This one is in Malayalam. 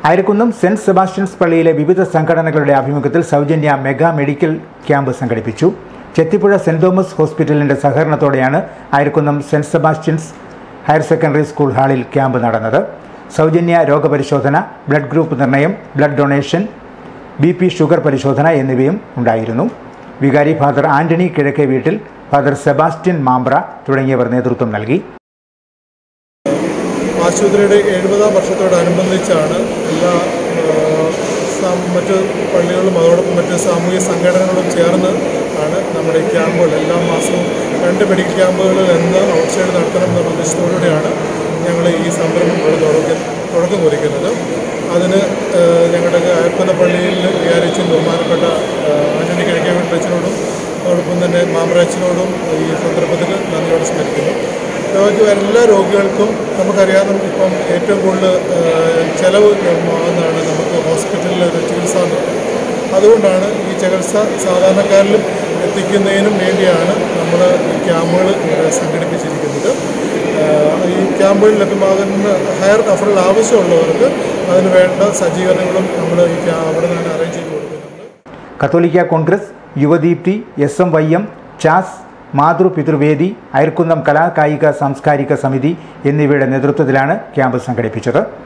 അയരക്കുന്നം സെന്റ് സെബാസ്റ്റ്യൻസ് പള്ളിയിലെ വിവിധ സംഘടനകളുടെ ആഭിമുഖ്യത്തിൽ സൗജന്യ മെഗാ മെഡിക്കൽ ക്യാമ്പ് സംഘടിപ്പിച്ചു ചെത്തിപ്പുഴ സെന്റ് തോമസ് ഹോസ്പിറ്റലിന്റെ സഹകരണത്തോടെയാണ് Ayarkunnam saint Sebastian's higher secondary school ഹാളിൽ ക്യാമ്പ് നടന്നത് സൗജന്യ രോഗപരിശോധന ബ്ലഡ് ഗ്രൂപ്പ് നിർണയം blood donation B P sugar പരിശോധന എന്നിവയും ഉണ്ടായിരുന്നു വികാരി ഫാദർ ആന്റണി കിഴക്കേ വീട്ടിൽ ഫാദർ സെബാസ്റ്റ്യൻ മാമ്പ്ര തുടങ്ങിയവർ നേതൃത്വം നൽകി ആശുപത്രിയുടെ എഴുപതാം വർഷത്തോടനുബന്ധിച്ചാണ് എല്ലാ ആ, സം- മറ്റ് പള്ളികളും അതോടൊപ്പം മറ്റ് സാമൂഹിക സംഘടനകളും ചേർന്ന് ആണ് നമ്മുടെ ഈ ക്യാമ്പുകൾ എല്ലാ മാസവും രണ്ട് മെഡിക്കൽ ക്യാമ്പുകൾ എന്ന് ഔട്ട്സൈഡ് നടത്തണം എന്ന ഉദ്ദേശത്തോടുകൂടിയാണ് ഞങ്ങൾ ഈ സംരംഭം ഇവിടെ തുടക്കം തുടക്കം കുറിക്കുന്നത് അതിന് ആ, ഞങ്ങളുടെ അയപ്പന പള്ളിയിൽ വിചാരിച്ചും ബഹുമാനപ്പെട്ട ആ, ആന്റണി കിഴക്കേവട്ടച്ചനോടും അതോടൊപ്പം തന്നെ മാമറാച്ചനോടും ഈ സന്ദർഭത്തിൽ നന്ദിയോടെ സ്മരിക്കുന്നു രോഗിക്ക് എല്ലാ രോഗികൾക്കും നമുക്കറിയാം ഇപ്പം ഏറ്റവും കൂടുതൽ ചിലവ് ആകുന്നതാണ് നമുക്ക് ഹോസ്പിറ്റലിൽ ഒരു ചികിത്സ എന്ന് പറയുന്നത് അതുകൊണ്ടാണ് ഈ ചികിത്സ സാധാരണക്കാരിലും എത്തിക്കുന്നതിനും വേണ്ടിയാണ് നമ്മൾ ഈ ക്യാമ്പുകൾ ഇവിടെ സംഘടിപ്പിച്ചിരിക്കുന്നത് ആഹ് ഈ ക്യാമ്പുകളിൽ ലഭ്യമാകുന്ന ഹയർ അഫറൽ ആവശ്യമുള്ളവർക്ക് അതിന് വേണ്ട സജ്ജീകരണങ്ങളും നമ്മൾ ഈ ക്യാ- അവിടെ നിന്ന് അറേഞ്ച് ചെയ്ത് കൊടുക്കുന്നുണ്ട് കത്തോലിക്ക Congress Yuvadeepthi S M Y M ചാസ് മാതൃപിതൃവേദി അയർക്കുന്നം കലാകായിക സാംസ്കാരിക സമിതി എന്നിവയുടെ നേതൃത്വത്തിലാണ് ക്യാമ്പ് സംഘടിപ്പിച്ചത്